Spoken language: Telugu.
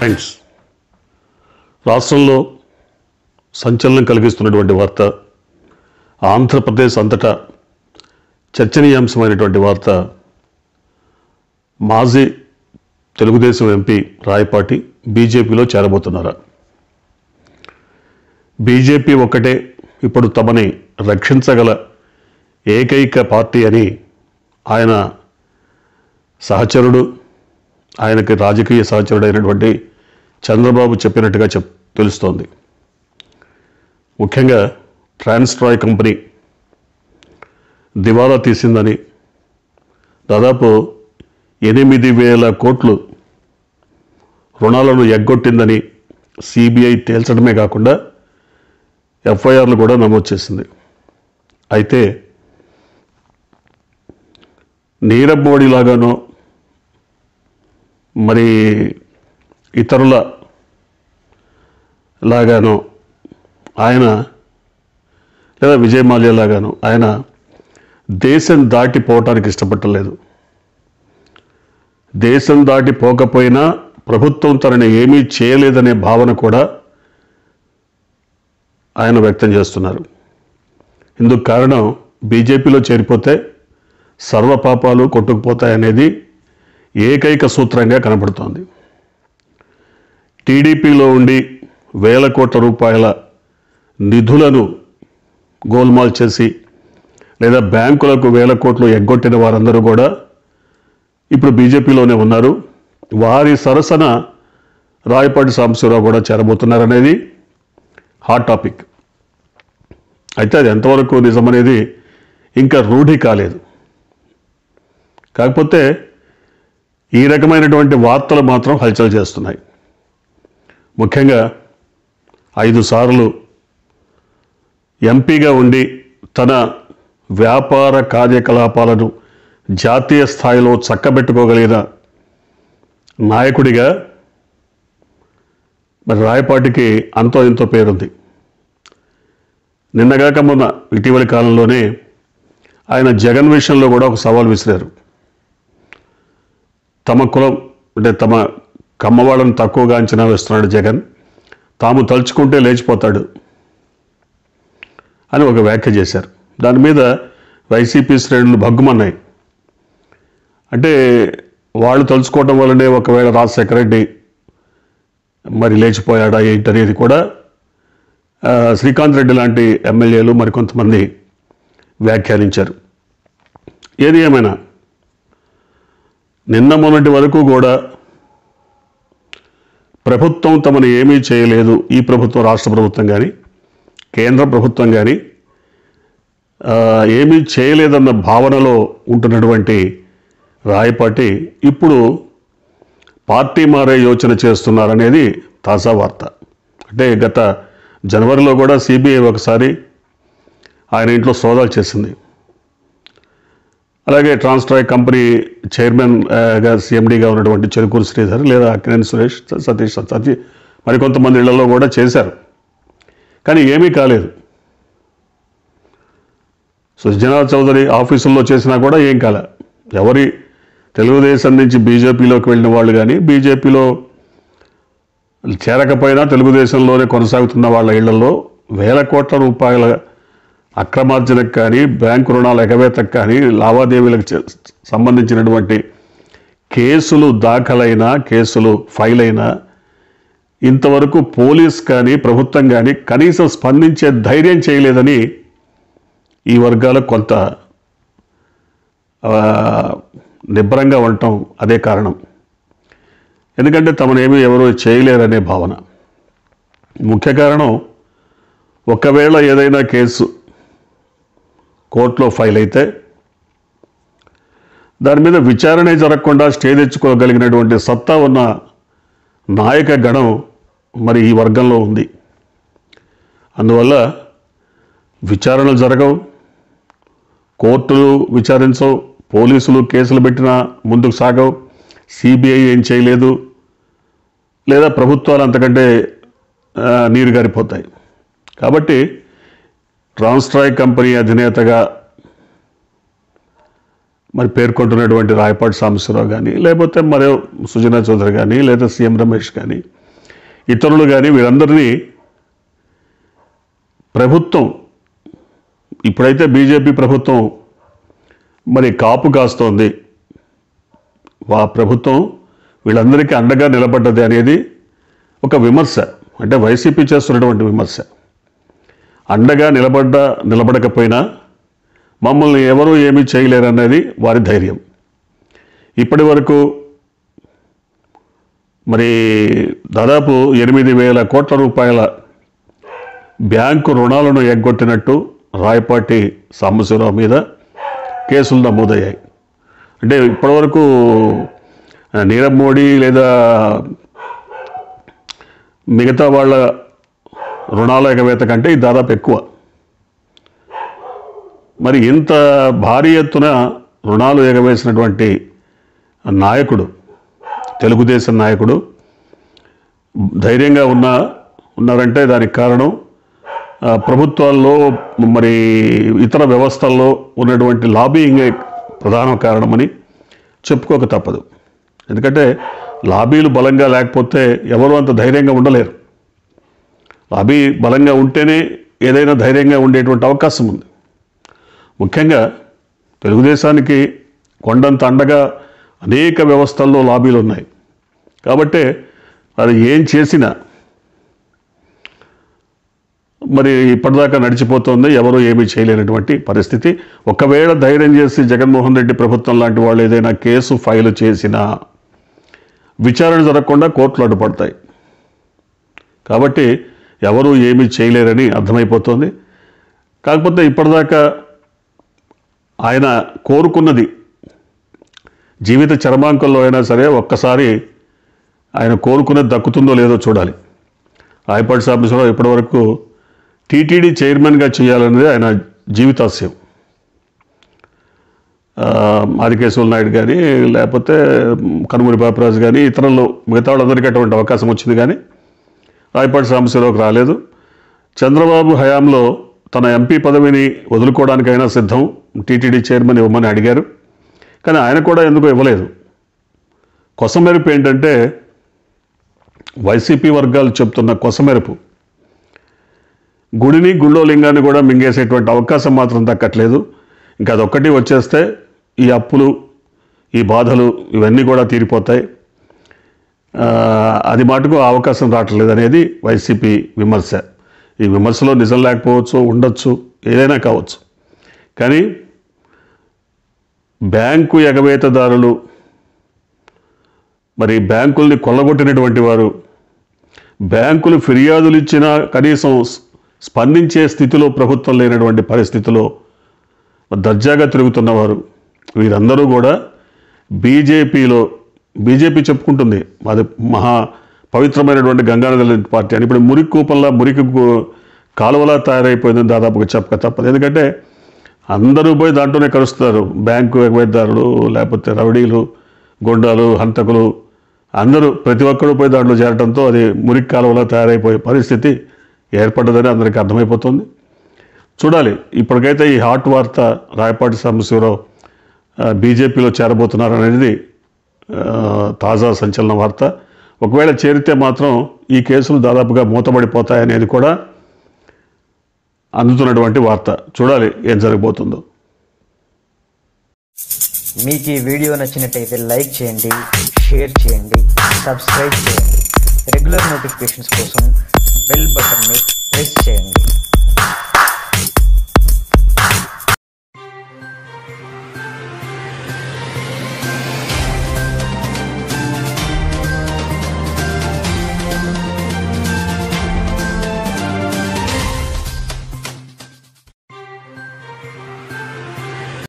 ఫ్రెండ్స్ రాష్ట్రంలో సంచలనం కలిగిస్తున్నటువంటి వార్త ఆంధ్రప్రదేశ్ అంతటా చర్చనీయాంశమైనటువంటి వార్త మాజీ తెలుగుదేశం ఎంపీ రాయపాటి బీజేపీలో చేరబోతున్నారా బీజేపీ ఒక్కటే ఇప్పుడు తమని రక్షించగల ఏకైక పార్టీ అని ఆయన సహచరుడు ఆయనకి రాజకీయ సహచరుడైనటువంటి చంద్రబాబు చెప్పినట్టుగా చెప్ తెలుస్తోంది ముఖ్యంగా ట్రాన్స్ట్రాయ్ కంపెనీ దివాలా తీసిందని దాదాపు ఎనిమిది వేల కోట్లు రుణాలను ఎగ్గొట్టిందని సిబిఐ తేల్చడమే కాకుండా ఎఫ్ఐఆర్లు కూడా నమోదు చేసింది అయితే నీరవ్ మోడీ లాగానో మరి ఇతరుల లాగానో ఆయన లేదా విజయ్ మాల్యా లాగానో ఆయన దేశం దాటిపోవటానికి ఇష్టపడలేదు దేశం దాటిపోకపోయినా ప్రభుత్వం తనని ఏమీ చేయలేదనే భావన కూడా ఆయన వ్యక్తం చేస్తున్నారు ఇందుకు కారణం బీజేపీలో చేరిపోతే సర్వపాపాలు కొట్టుకుపోతాయనేది ఏకైక సూత్రంగా కనబడుతోంది టీడీపీలో ఉండి వేల కోట్ల రూపాయల నిధులను గోల్మాల్ చేసి లేదా బ్యాంకులకు వేల కోట్లు ఎగ్గొట్టిన వారందరూ కూడా ఇప్పుడు బీజేపీలోనే ఉన్నారు వారి సరసన రాయపాటి సాంబశివరావు కూడా చేరబోతున్నారనేది హాట్ టాపిక్ అయితే అది ఎంతవరకు నిజమనేది ఇంకా రూఢి కాలేదు కాకపోతే ఈ రకమైనటువంటి వార్తలు మాత్రం హల్చల్ చేస్తున్నాయి ముఖ్యంగా ఐదు సార్లు ఎంపీగా ఉండి తన వ్యాపార కార్యకలాపాలను జాతీయ స్థాయిలో చక్కబెట్టుకోగలిగిన నాయకుడిగా మరి రాయపాటికి అంతో ఎంతో పేరుంది నిన్నగాక మొన్న ఇటీవలి కాలంలోనే ఆయన జగన్ విషయంలో కూడా ఒక సవాల్ విసిరారు తమ కులం అంటే తమ కమ్మవాళ్ళని తక్కువగా అంచనా వేస్తున్నాడు జగన్ తాము తలుచుకుంటే లేచిపోతాడు అని ఒక వ్యాఖ్య చేశారు దాని మీద వైసీపీ శ్రేణులు భగ్గుమన్నాయి అంటే వాళ్ళు తలుచుకోవటం వల్లనే ఒకవేళ రాజశేఖర రెడ్డి మరి లేచిపోయాడా ఏంటనేది కూడా ఆ, శ్రీకాంత్ రెడ్డి లాంటి ఎమ్మెల్యేలు మరికొంతమంది వ్యాఖ్యానించారు ఏది ఏమైనా నిన్న మొన్నటి వరకు కూడా ప్రభుత్వం తమను ఏమీ చేయలేదు ఈ ప్రభుత్వం రాష్ట్ర ప్రభుత్వం కానీ కేంద్ర ప్రభుత్వం కానీ ఆ, ఏమీ చేయలేదన్న భావనలో ఉంటున్నటువంటి రాయపాటి ఇప్పుడు పార్టీ మారే యోచన చేస్తున్నారనేది తాజా వార్త అంటే గత జనవరిలో కూడా సిబిఐ ఒకసారి ఆయన ఇంట్లో సోదాలు చేసింది అలాగే ట్రాన్స్ట్రాయ్ కంపెనీ చైర్మన్ ఆ, గా సీఎండీగా ఉన్నటువంటి చెరుకూరు శ్రీధర్ లేదా అక్కినేని సురేష్ స- సతీష్ సతీ మరికొంతమంది ఇళ్లలో కూడా చేశారు కానీ ఏమీ కాలేదు సుజనా చౌదరి ఆఫీసుల్లో చేసినా కూడా ఏం కాలే ఎవరి తెలుగుదేశం నుంచి బీజేపీలోకి వెళ్ళిన వాళ్ళు కానీ బీజేపీలో చేరకపోయినా తెలుగుదేశంలోనే కొనసాగుతున్న వాళ్ళ ఇళ్లలో వేల కోట్ల రూపాయల అక్రమార్జనకు కానీ బ్యాంకు రుణాల ఎగవేతకు కానీ లావాదేవీలకు చే- సంబంధించినటువంటి కేసులు దాఖలైన కేసులు ఫైల్ అయినా ఇంతవరకు పోలీస్ కానీ ప్రభుత్వం కానీ కనీసం స్పందించే ధైర్యం చేయలేదని ఈ వర్గాలకు కొంత ఆ, నిబ్బరంగా ఉండటం అదే కారణం ఎందుకంటే తమనేమీ ఎవరూ చేయలేరనే భావన ముఖ్య కారణం ఒకవేళ ఏదైనా కేసు కోర్టులో ఫైల్ అయితే దాని మీద విచారణే జరగకుండా స్టే తెచ్చుకోగలిగినటువంటి సత్తా ఉన్న నాయక గణం మరి ఈ వర్గంలో ఉంది అందువల్ల విచారణలు జరగవు కోర్టులు విచారించవు పోలీసులు కేసులు పెట్టినా ముందుకు సాగవు సిబిఐ ఏం చేయలేదు లేదా ప్రభుత్వాలు అంతకంటే ఆ, నీరు గారిపోతాయి కాబట్టి ట్రాన్స్ట్రాయ్ కంపెనీ అధినేతగా మరి పేర్కొంటున్నటువంటి రాయపాటి సాంబశివరావు కానీ లేకపోతే మరో సుజనా చౌదరి కానీ లేదా సీఎం రమేష్ కానీ ఇతరులు కానీ వీరందరినీ ప్రభుత్వం ఇప్పుడైతే బీజేపీ ప్రభుత్వం మరి కాపు కాస్తోంది వా ప్రభుత్వం వీళ్ళందరికీ అండగా నిలబడ్డది అనేది ఒక విమర్శ అంటే వైసీపీ చేస్తున్నటువంటి విమర్శ అండగా నిలబడ్డ నిలబడకపోయినా మమ్మల్ని ఎవరూ ఏమీ చేయలేరనేది వారి ధైర్యం ఇప్పటి వరకు మరి దాదాపు ఎనిమిది వేల కోట్ల రూపాయల బ్యాంకు రుణాలను ఎగ్గొట్టినట్టు రాయపాటి సాంబశివరావు మీద కేసులు నమోదయ్యాయి అంటే ఇప్పటివరకు ఆ, నీరవ్ మోడీ లేదా మిగతా వాళ్ళ రుణాల ఎగవేత కంటే ఇది దాదాపు ఎక్కువ మరి ఇంత భారీ ఎత్తున రుణాలు ఎగవేసినటువంటి నాయకుడు తెలుగుదేశం నాయకుడు ధైర్యంగా ఉన్న ఉన్నారంటే దానికి కారణం ఆ, ప్రభుత్వాల్లో మరి ఇతర వ్యవస్థల్లో ఉన్నటువంటి లాబీయింగే ప్రధాన కారణమని చెప్పుకోక తప్పదు ఎందుకంటే లాబీలు బలంగా లేకపోతే ఎవరు అంత ధైర్యంగా ఉండలేరు లాబీ బలంగా ఉంటేనే ఏదైనా ధైర్యంగా ఉండేటువంటి అవకాశం ఉంది ముఖ్యంగా తెలుగుదేశానికి కొండంత అండగా అనేక వ్యవస్థల్లో లాబీలు ఉన్నాయి కాబట్టి అది ఏం చేసినా మరి ఇప్పటిదాకా నడిచిపోతుంది ఎవరు ఏమీ చేయలేనటువంటి పరిస్థితి ఒకవేళ ధైర్యం చేసి జగన్మోహన్ రెడ్డి ప్రభుత్వం లాంటి వాళ్ళు ఏదైనా కేసు ఫైల్ చేసినా విచారణ జరగకుండా కోర్టులు అడ్డుపడతాయి కాబట్టి ఎవరు ఏమీ చేయలేరని అర్థమైపోతుంది కాకపోతే ఇప్పటిదాకా ఆయన కోరుకున్నది జీవిత చరమాంకంలో అయినా సరే ఒక్కసారి ఆయన కోరుకున్నది దక్కుతుందో లేదో చూడాలి రాయపాటి సాంబశివరావు ఇప్పటివరకు టీటీడీ చైర్మన్గా చేయాలనేది ఆయన జీవితాశయం ఆ, ఆదికేశవుల నాయుడు కానీ లేకపోతే కనుమూరి బాపరాజు కానీ ఇతరులు మిగతా వాళ్ళందరికీ అటువంటి అవకాశం వచ్చింది కానీ రాయపాటి సాంబశివరావుకి రాలేదు చంద్రబాబు హయాంలో తన ఎంపీ పదవిని వదులుకోవడానికైనా సిద్ధం టీటీడీ చైర్మన్ ఇవ్వమని అడిగారు కానీ ఆయన కూడా ఎందుకో ఇవ్వలేదు కొసమెరుపు ఏంటంటే వైసీపీ వర్గాలు చెప్తున్న కొసమెరుపు గుడిని గుళ్ళో లింగాన్ని కూడా మింగేసేటువంటి అవకాశం మాత్రం దక్కట్లేదు ఇంకా అదొక్కటి వచ్చేస్తే ఈ అప్పులు ఈ బాధలు ఇవన్నీ కూడా తీరిపోతాయి ఆ, అది మాటుకు ఆ అవకాశం రావట్లేదు అనేది వైసీపీ విమర్శ ఈ విమర్శలో నిజం లేకపోవచ్చు ఉండొచ్చు ఏదైనా కావచ్చు కానీ బ్యాంకు ఎగవేతదారులు మరి బ్యాంకుల్ని కొల్లగొట్టినటువంటి వారు బ్యాంకులు ఫిర్యాదులు ఇచ్చినా కనీసం స్- స్పందించే స్థితిలో ప్రభుత్వం లేనటువంటి పరిస్థితిలో దర్జాగా తిరుగుతున్నవారు వీరందరూ కూడా బీజేపీలో బీజేపీ చెప్పుకుంటుంది అది మహా పవిత్రమైనటువంటి గంగానది పార్టీ అని ఇప్పుడు మురికి కూపంలా మురికి గు- కాలువలా తయారైపోయిందని దాదాపుగా చెప్పక తప్పదు ఎందుకంటే అందరూ పోయి దాంట్లోనే కలుస్తారు బ్యాంకు ఎగవేద్దారులు లేకపోతే రౌడీలు గుండాలు హంతకులు అందరూ ప్రతి ఒక్కరూ పోయి దాంట్లో చేరడంతో అది మురికి కాలువలా తయారైపోయే పరిస్థితి ఏర్పడ్డదని అందరికీ అర్థమైపోతుంది చూడాలి ఇప్పటికైతే ఈ హాట్ వార్త రాయపాటి సాంబశివరావు ఆ, బీజేపీలో చేరబోతున్నారు అనేది ఆ, తాజా సంచలన వార్త ఒకవేళ చేరితే మాత్రం ఈ కేసులు దాదాపుగా మూతబడిపోతాయనేది కూడా అందుతున్నటువంటి వార్త చూడాలి ఏం జరగబోతుందో మీకు ఈ వీడియో నచ్చినట్టయితే లైక్ చేయండి షేర్ చేయండి సబ్స్క్రైబ్ చేయండి రెగ్యులర్ నోటిఫికేషన్స్ కోసం బెల్ బటన్ని ప్రెస్ చేయండి